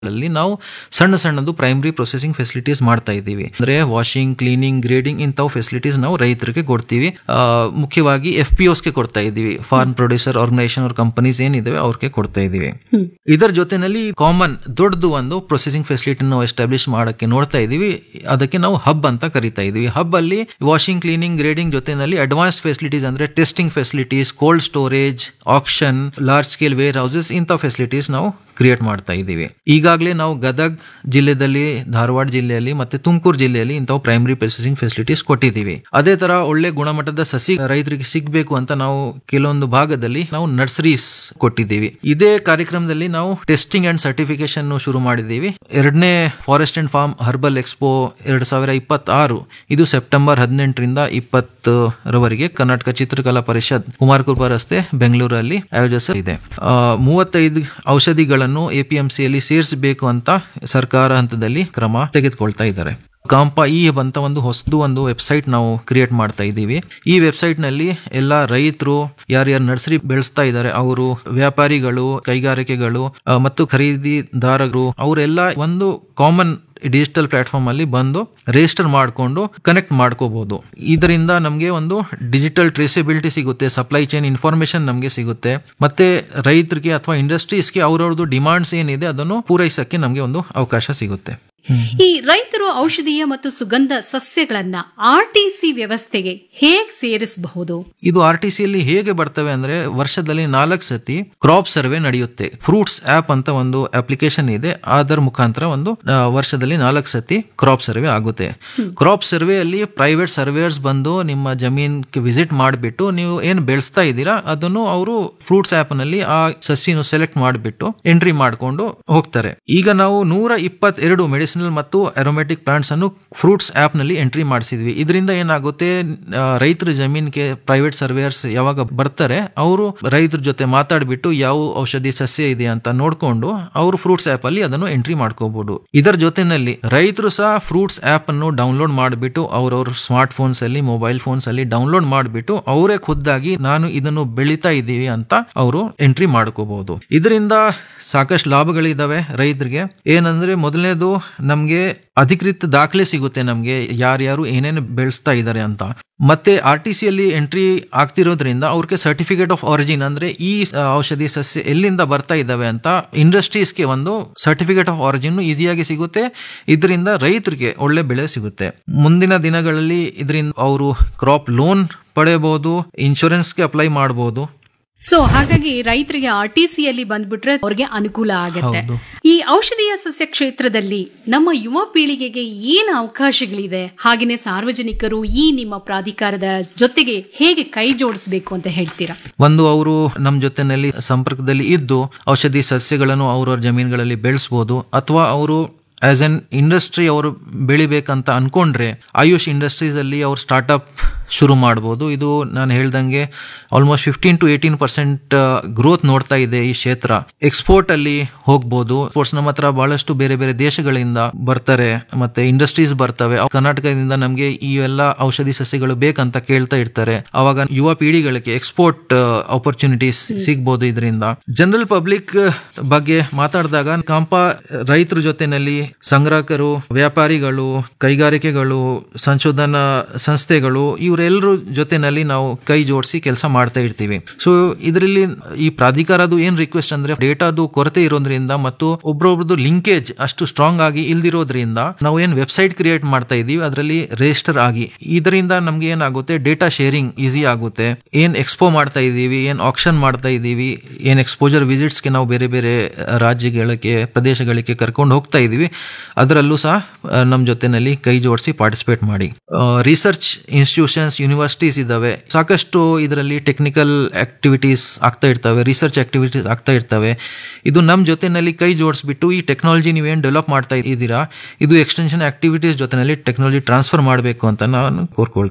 ಅಲ್ಲಿ ನಾವು ಸಣ್ಣ ಸಣ್ಣದು ಪ್ರೈಮರಿ ಪ್ರೊಸೆಸಿಂಗ್ ಫೆಸಿಲಿಟೀಸ್ ಮಾಡ್ತಾ ಇದ್ದೀವಿ ಅಂದ್ರೆ ವಾಷಿಂಗ್ ಕ್ಲೀನಿಂಗ್ ಗ್ರೇಡಿಂಗ್ ಇಂಥವು ಫೆಸಿಲಿಟೀಸ್ ನಾವು ರೈತರಿಗೆ ಕೊಡ್ತೀವಿ ಆ, ಮುಖ್ಯವಾಗಿ ಎಫ್ ಪಿ ಗೆ ಕೊಡ್ತಾ ಇದ್ದೀವಿ ಫಾರ್ಮ್ ಪ್ರೊಡ್ಯೂಸರ್ ಆರ್ಗನೈಸೇಷನ್ ಅವ್ರ ಕಂಪನೀಸ್ ಏನಿದಾವೆ ಅವ್ರಿಗೆ ಕೊಡ್ತಾ ಇದ್ದೀವಿ ಇದರ ಜೊತೆನಲ್ಲಿ ಕಾಮನ್ ದೊಡ್ಡದು ಒಂದು ಪ್ರೊಸೆಸಿಂಗ್ ಫೆಸಿಲಿಟಿ ನಾವು ಎಸ್ಟಾಬ್ಲಿಷ್ ಮಾಡಕ್ಕೆ ನೋಡ್ತಾ ಇದೀವಿ ಅದಕ್ಕೆ ನಾವು ಹಬ್ ಅಂತ ಕರಿತಾ ಇದೀವಿ ಹಬ್ ಅಲ್ಲಿ ವಾಷಿಂಗ್ ಕ್ಲೀನಿಂಗ್ ಗ್ರೇಡಿಂಗ್ ಜೊತೆನಲ್ಲಿ ಅಡ್ವಾನ್ಸ್ ಫೆಸಿಲಿಟೀಸ್ ಅಂದ್ರೆ testing facilities cold storage auction large scale warehouses ಇಂಥ ಫೆಸಿಲಿಟೀಸ್ ನಾವು ಕ್ರಿಯೇಟ್ ಮಾಡ್ತಾ ಇದ್ದೀವಿ ಈಗಾಗಲೇ ನಾವು ಗದಗ್ ಜಿಲ್ಲೆದಲ್ಲಿ ಧಾರವಾಡ ಜಿಲ್ಲೆಯಲ್ಲಿ ಮತ್ತೆ ತುಮಕೂರು ಜಿಲ್ಲೆಯಲ್ಲಿ ಇಂಥವು ಪ್ರೈಮರಿ ಪ್ರೊಸೆಸಿಂಗ್ ಫೆಸಿಲಿಟೀಸ್ ಕೊಟ್ಟಿದ್ದೀವಿ ಅದೇ ತರ ಒಳ್ಳೆ ಗುಣಮಟ್ಟದ ಸಸಿ ರೈತರಿಗೆ ಸಿಗಬೇಕು ಅಂತ ನಾವು ಕೆಲವೊಂದು ಭಾಗದಲ್ಲಿ ನಾವು ನರ್ಸರೀಸ್ ಕೊಟ್ಟಿದ್ದೀವಿ ಇದೇ ಕಾರ್ಯಕ್ರಮದಲ್ಲಿ ನಾವು ಟೆಸ್ಟಿಂಗ್ ಅಂಡ್ ಸರ್ಟಿಫಿಕೇಶನ್ ಶುರು ಮಾಡಿದ್ದೀವಿ ಎರಡನೇ forest and farm herbal expo ಎರಡ್ ಸಾವಿರ ಇಪ್ಪತ್ತಾರು ಇದು ಸೆಪ್ಟೆಂಬರ್ ಹದಿನೆಂಟರಿಂದ ಇಪ್ಪತ್ತರವರೆಗೆ ಕರ್ನಾಟಕ ಚಿತ್ರಕಲಾ ಪರಿಷತ್ ಕುಮಾರ ಕೃಪಾ ರಸ್ತೆ ಬೆಂಗಳೂರಲ್ಲಿ ಆಯೋಜಿಸಲಿದೆ ಆ, ಮೂವತ್ತೈದು ಔಷಧಿಗಳನ್ನು ಎಪಿಎಂಸಿಯಲ್ಲಿ ಸೇರಿಸಬೇಕು ಅಂತ ಸರ್ಕಾರ ಹಂತದಲ್ಲಿ ಕ್ರಮ ತೆಗೆದುಕೊಳ್ತಾ ಇದ್ದಾರೆ ಕಾಂಪಾ ಈ ಅಂತ ಒಂದು ಹೊಸದು ಒಂದು ವೆಬ್ಸೈಟ್ ನಾವು ಕ್ರಿಯೇಟ್ ಮಾಡ್ತಾ ಇದ್ದೀವಿ ಈ ವೆಬ್ಸೈಟ್ ನಲ್ಲಿ ಎಲ್ಲ ರೈತರು ಯಾರ್ಯಾರು ನರ್ಸರಿ ಬೆಳೆಸ್ತಾ ಇದ್ದಾರೆ ಅವರು ವ್ಯಾಪಾರಿಗಳು ಕೈಗಾರಿಕೆಗಳು ಆ, ಮತ್ತು ಖರೀದಿದಾರರು ಅವರೆಲ್ಲ ಒಂದು ಕಾಮನ್ ಡಿಜಿಟಲ್ ಪ್ಲಾಟ್ಫಾರ್ಮ್ ಅಲ್ಲಿ ಬಂದು ರಿಜಿಸ್ಟರ್ ಮಾಡಿಕೊಂಡು ಕನೆಕ್ಟ್ ಮಾಡ್ಕೋಬಹುದು ಇದರಿಂದ ನಮಗೆ ಒಂದು ಡಿಜಿಟಲ್ ಟ್ರೇಸಬಿಲಿಟಿ ಸಿಗುತ್ತೆ ಸಪ್ಲೈ ಚೈನ್ ಇನ್ಫಾರ್ಮೇಶನ್ ನಮಗೆ ಸಿಗುತ್ತೆ ಮತ್ತೆ ರೈತರಿಗೆ ಅಥವಾ ಇಂಡಸ್ಟ್ರೀಸ್ಗೆ ಅವ್ರವ್ರದ್ದು ಡಿಮಾಂಡ್ಸ್ ಏನಿದೆ ಅದನ್ನು ಪೂರೈಸಕ್ಕೆ ನಮಗೆ ಒಂದು ಅವಕಾಶ ಸಿಗುತ್ತೆ ಈ ರೈತರು ಔಷಧೀಯ ಮತ್ತು ಸುಗಂಧ ಸಸ್ಯಗಳನ್ನ ಆರ್ಟಿಸಿ ವ್ಯವಸ್ಥೆಗೆ ಹೇಗ್ ಸೇರಿಸಬಹುದು ಇದು ಆರ್ ಟಿ ಸಿಯಲ್ಲಿ ಹೇಗೆ ಬರ್ತವೆ ಅಂದ್ರೆ ವರ್ಷದಲ್ಲಿ ನಾಲ್ಕು ಸತಿ ಕ್ರಾಪ್ ಸರ್ವೆ ನಡೆಯುತ್ತೆ ಫ್ರೂಟ್ಸ್ ಆಪ್ ಅಂತ ಒಂದು ಅಪ್ಲಿಕೇಶನ್ ಇದೆ ಅದರ ಮುಖಾಂತರ ಒಂದು ಆ, ವರ್ಷದಲ್ಲಿ ನಾಲ್ಕು ಸತಿ ಕ್ರಾಪ್ ಸರ್ವೆ ಆಗುತ್ತೆ ಕ್ರಾಪ್ ಸರ್ವೆ ಅಲ್ಲಿ ಪ್ರೈವೇಟ್ ಸರ್ವೇಯರ್ಸ್ ಬಂದು ನಿಮ್ಮ ಜಮೀನ್ ವಿಸಿಟ್ ಮಾಡಿಬಿಟ್ಟು ನೀವು ಏನ್ ಬೆಳೆಸ್ತಾ ಇದ್ದೀರಾ ಅದನ್ನು ಅವರು ಫ್ರೂಟ್ಸ್ ಆಪ್ ನಲ್ಲಿ ಆ ಸಸಿನ ಸೆಲೆಕ್ಟ್ ಮಾಡಿಬಿಟ್ಟು ಎಂಟ್ರಿ ಮಾಡಿಕೊಂಡು ಹೋಗ್ತಾರೆ ಈಗ ನಾವು ನೂರ ಇಪ್ಪತ್ತೆರಡು ಮೆಡಿಸಿನಲ್ ಮತ್ತು ಅರೋಮ್ಯಾಟಿಕ್ ಪ್ಲಾಂಟ್ಸ್ ಅನ್ನು ಫ್ರೂಟ್ಸ್ ಆಪ್ ನಲ್ಲಿ ಎಂಟ್ರಿ ಮಾಡಿಸಿದ್ವಿ ಇದರಿಂದ ಏನಾಗುತ್ತೆ ಆ, ರೈತರ ಜಮೀನ್ಗೆ ಪ್ರೈವೇಟ್ ಸರ್ವೇಯರ್ಸ್ ಯಾವಾಗ ಬರ್ತಾರೆ ಅವರು ರೈತರ ಜೊತೆ ಮಾತಾಡ್ಬಿಟ್ಟು ಯಾವ ಔಷಧಿ ಸಸ್ಯ ಇದೆ ಅಂತ ನೋಡ್ಕೊಂಡು ಅವರು ಫ್ರೂಟ್ಸ್ ಆಪ್ ಅಲ್ಲಿ ಅದನ್ನು ಎಂಟ್ರಿ ಮಾಡ್ಕೋಬಹುದು ಇದರ ಜೊತೆನಲ್ಲಿ ರೈತರು ಸಹ ಫ್ರೂಟ್ಸ್ ಆಪ್ ಅನ್ನು ಡೌನ್ಲೋಡ್ ಮಾಡಿಬಿಟ್ಟು ಅವ್ರವ್ರ ಸ್ಮಾರ್ಟ್ ಫೋನ್ಸ್ ಅಲ್ಲಿ ಮೊಬೈಲ್ ಫೋನ್ಸ್ ಅಲ್ಲಿ ಡೌನ್ಲೋಡ್ ಮಾಡಿಬಿಟ್ಟು ಅವರೇ ಖುದ್ದಾಗಿ ನಾನು ಇದನ್ನು ಬೆಳೀತಾ ಇದ್ದೀವಿ ಅಂತ ಅವರು ಎಂಟ್ರಿ ಮಾಡ್ಕೋಬಹುದು ಇದರಿಂದ ಸಾಕಷ್ಟು ಲಾಭಗಳಿದಾವೆ ರೈತರಿಗೆ ಏನಂದ್ರೆ ಮೊದಲನೇದು ನಮ್ಗೆ ಅಧಿಕೃತ ದಾಖಲೆ ಸಿಗುತ್ತೆ ನಮ್ಗೆ ಯಾರ್ಯಾರು ಏನೇನು ಬೆಳೆಸ್ತಾ ಇದ್ದಾರೆ ಅಂತ ಮತ್ತೆ ಆರ್ ಟಿ ಸಿ ಅಲ್ಲಿ ಎಂಟ್ರಿ ಆಗ್ತಿರೋದ್ರಿಂದ ಅವ್ರಿಗೆ ಸರ್ಟಿಫಿಕೇಟ್ ಆಫ್ ಆರಿಜಿನ್ ಅಂದ್ರೆ ಈ ಆ, ಔಷಧಿ ಸಸ್ಯ ಎಲ್ಲಿಂದ ಬರ್ತಾ ಇದ್ದಾವೆ ಅಂತ ಇಂಡಸ್ಟ್ರೀಸ್ಗೆ ಒಂದು ಸರ್ಟಿಫಿಕೇಟ್ ಆಫ್ ಆರಿಜಿನ್ ಈಸಿಯಾಗಿ ಸಿಗುತ್ತೆ ಇದರಿಂದ ರೈತರಿಗೆ ಒಳ್ಳೆ ಬೆಳೆ ಸಿಗುತ್ತೆ ಮುಂದಿನ ದಿನಗಳಲ್ಲಿ ಇದರಿಂದ ಅವರು ಕ್ರಾಪ್ ಲೋನ್ ಪಡೆಯಬಹುದು ಇನ್ಶೂರೆನ್ಸ್ಗೆ ಅಪ್ಲೈ ಮಾಡಬಹುದು ಸೊ ಹಾಗಾಗಿ ರೈತರಿಗೆ ಆರ್ಟಿಸಿಯಲ್ಲಿ ಬಂದ್ಬಿಟ್ರೆ ಅವ್ರಿಗೆ ಅನುಕೂಲ ಆಗತ್ತೆ ಹೌದು. ಈ ಔಷಧೀಯ ಸಸ್ಯ ಕ್ಷೇತ್ರದಲ್ಲಿ ನಮ್ಮ ಯುವ ಪೀಳಿಗೆಗೆ ಏನು ಅವಕಾಶಗಳಿದೆ ಹಾಗೇನೆ ಸಾರ್ವಜನಿಕರು ಈ ನಿಮ್ಮ ಪ್ರಾಧಿಕಾರದ ಜೊತೆಗೆ ಹೇಗೆ ಕೈ ಜೋಡಿಸಬೇಕು ಅಂತ ಹೇಳ್ತೀರಾ ಒಂದು ಅವರು ನಮ್ಮ ಜೊತೆನಲ್ಲಿ ಸಂಪರ್ಕದಲ್ಲಿ ಇದ್ದು ಔಷಧಿ ಸಸ್ಯಗಳನ್ನು ಅವ್ರವ್ರ ಜಮೀನುಗಳಲ್ಲಿ ಬೆಳೆಸ್ಬೋದು ಅಥವಾ ಅವರು ಆಸ್ ಎನ್ ಇಂಡಸ್ಟ್ರಿ ಅವರು ಬೆಳಿಬೇಕಂತ ಅನ್ಕೊಂಡ್ರೆ ಆಯುಷ್ ಇಂಡಸ್ಟ್ರೀಸ್ ಅಲ್ಲಿ ಅವ್ರು ಸ್ಟಾರ್ಟ್ಅಪ್ ಶುರು ಮಾಡ್ಬೋದು ಇದು ನಾನು ಹೇಳ್ದಂಗೆ almost fifteen to eighteen percent growth ನೋಡ್ತಾ ಇದೆ ಈ ಕ್ಷೇತ್ರ ಎಕ್ಸ್ಪೋರ್ಟ್ ಅಲ್ಲಿ ಹೋಗ್ಬೋದು ಎಕ್ಸ್ಪೋರ್ಟ್ಸ್ ನಮ್ಮ ಹತ್ರ ಬಹಳಷ್ಟು ಬೇರೆ ಬೇರೆ ದೇಶಗಳಿಂದ ಬರ್ತಾರೆ ಮತ್ತೆ ಇಂಡಸ್ಟ್ರೀಸ್ ಬರ್ತವೆ ಅವ್ ಕರ್ನಾಟಕದಿಂದ ನಮಗೆ ಈ ಎಲ್ಲ ಔಷಧಿ ಸಸ್ಯಗಳು ಬೇಕಂತ ಕೇಳ್ತಾ ಇರ್ತಾರೆ ಅವಾಗ ಯುವ ಪೀಳಿಗೆಗಳಿಗೆ ಎಕ್ಸ್ಪೋರ್ಟ್ ಆಪರ್ಚುನಿಟೀಸ್ ಸಿಗ್ಬೋದು ಇದರಿಂದ ಜನರಲ್ ಪಬ್ಲಿಕ್ ಬಗ್ಗೆ ಮಾತಾಡಿದಾಗ ಕಾಂಪ ರೈತರ ಜೊತೆನಲ್ಲಿ ಸಂಗ್ರಾಹಕರು ವ್ಯಾಪಾರಿಗಳು ಕೈಗಾರಿಕೆಗಳು ಸಂಶೋಧನಾ ಸಂಸ್ಥೆಗಳು ಇವರೆಲ್ಲರ ಜೊತೆನಲ್ಲಿ ನಾವು ಕೈ ಜೋಡಿಸಿ ಕೆಲಸ ಮಾಡ್ತಾ ಇರ್ತೀವಿ ಸೊ ಇದರಲ್ಲಿ ಈ ಪ್ರಾಧಿಕಾರದು ಏನ್ ರಿಕ್ವೆಸ್ಟ್ ಅಂದ್ರೆ ಡೇಟಾದು ಕೊರತೆ ಇರೋದ್ರಿಂದ ಮತ್ತು ಒಬ್ರೊಬ್ರದ್ದು ಲಿಂಕೇಜ್ ಅಷ್ಟು ಸ್ಟ್ರಾಂಗ್ ಆಗಿ ಇಲ್ದಿರೋದ್ರಿಂದ ನಾವು ಏನ್ ವೆಬ್ಸೈಟ್ ಕ್ರಿಯೇಟ್ ಮಾಡ್ತಾ ಇದೀವಿ ಅದರಲ್ಲಿ ರಿಜಿಸ್ಟರ್ ಆಗಿ ಇದರಿಂದ ನಮ್ಗೆ ಏನಾಗುತ್ತೆ ಡೇಟಾ ಶೇರಿಂಗ್ ಈಸಿ ಆಗುತ್ತೆ ಏನ್ ಎಕ್ಸ್ಪೋ ಮಾಡ್ತಾ ಇದೀವಿ ಏನ್ ಆಕ್ಷನ್ ಮಾಡ್ತಾ ಇದೀವಿ ಏನ್ ಎಕ್ಸ್ಪೋಜರ್ ವಿಸಿಟ್ಸ್ಗೆ ನಾವು ಬೇರೆ ಬೇರೆ ರಾಜ್ಯಗಳಿಗೆ ಪ್ರದೇಶಗಳಿಗೆ ಕರ್ಕೊಂಡು ಹೋಗ್ತಾ ಇದೀವಿ ಅದರಲ್ಲೂ ಸಹ ನಮ್ಮ ಜೊತೆನಲ್ಲಿ ಕೈ ಜೋಡಿಸಿ ಪಾರ್ಟಿಸಿಪೇಟ್ ಮಾಡಿ ರಿಸರ್ಚ್ ಇನ್ಸ್ಟಿಟ್ಯೂಷನ್ಸ್ ಯೂನಿವರ್ಸಿಟೀಸ್ ಇದಾವೆ ಸಾಕಷ್ಟು ಇದರಲ್ಲಿ ಟೆಕ್ನಿಕಲ್ ಆಕ್ಟಿವಿಟೀಸ್ ಆಗ್ತಾ ಇರ್ತವೆ ರಿಸರ್ಚ್ ಆಕ್ಟಿವಿಟೀಸ್ ಆಗ್ತಾ ಇರ್ತವೆ ಇದು ನಮ್ಮ ಜೊತೆನಲ್ಲಿ ಕೈ ಜೋಡಿಸ್ಬಿಟ್ಟು ಈ ಟೆಕ್ನಾಲಜಿ ನೀವೇನು ಡೆವಲಪ್ ಮಾಡ್ತಾ ಇದ್ದೀರಾ ಇದು ಎಕ್ಸ್ಟೆನ್ಷನ್ ಆಕ್ಟಿವಿಟೀಸ್ ಜೊತೆನಲ್ಲಿ ಟೆಕ್ನಾಲಜಿ ಟ್ರಾನ್ಸ್ಫರ್ ಮಾಡಬೇಕು ಅಂತ ನಾನು ಕೋರ್ಕೊಳ್ತೀನಿ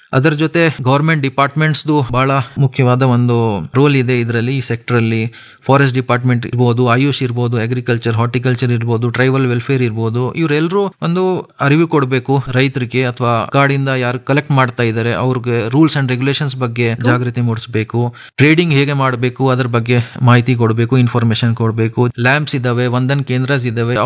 ಅದರ ಜೊತೆ ಗೌರ್ಮೆಂಟ್ ಡಿಪಾರ್ಟ್ಮೆಂಟ್ಸ್ದು ಬಹಳ ಮುಖ್ಯವಾದ ಒಂದು ರೋಲ್ ಇದೆ ಇದರಲ್ಲಿ ಈ ಸೆಕ್ಟರ್ ಅಲ್ಲಿ ಫಾರೆಸ್ಟ್ ಡಿಪಾರ್ಟ್ಮೆಂಟ್ ಇರ್ಬೋದು ಆಯುಷ್ ಇರ್ಬೋದು ಅಗ್ರಿಕಲ್ಚರ್ ಹಾರ್ಟಿಕಲ್ಚರ್ ಇರ್ಬೋದು ಟ್ರೈಬಲ್ ವೆಲ್ಫೇರ್ ಇರ್ಬೋದು ಇವರೆಲ್ಲರೂ ಒಂದು ಅರಿವು ಕೊಡಬೇಕು ರೈತರಿಗೆ ಅಥವಾ ಕಾಡಿಂದ ಯಾರು ಕಲೆಕ್ಟ್ ಮಾಡ್ತಾ ಇದ್ದಾರೆ ಅವ್ರಿಗೆ ರೂಲ್ಸ್ ಅಂಡ್ ರೆಗ್ಯುಲೇಷನ್ಸ್ ಬಗ್ಗೆ ಜಾಗೃತಿ ಮೂಡಿಸಬೇಕು ಟ್ರೇಡಿಂಗ್ ಹೇಗೆ ಮಾಡಬೇಕು ಅದ್ರ ಬಗ್ಗೆ ಮಾಹಿತಿ ಕೊಡಬೇಕು ಇನ್ಫಾರ್ಮೇಶನ್ ಕೊಡಬೇಕು ಲ್ಯಾಂಪ್ಸ್ ಇದಾವೆ ಒಂದನ್ ಕೇಂದ್ರಸ್ ಇದಾವೆ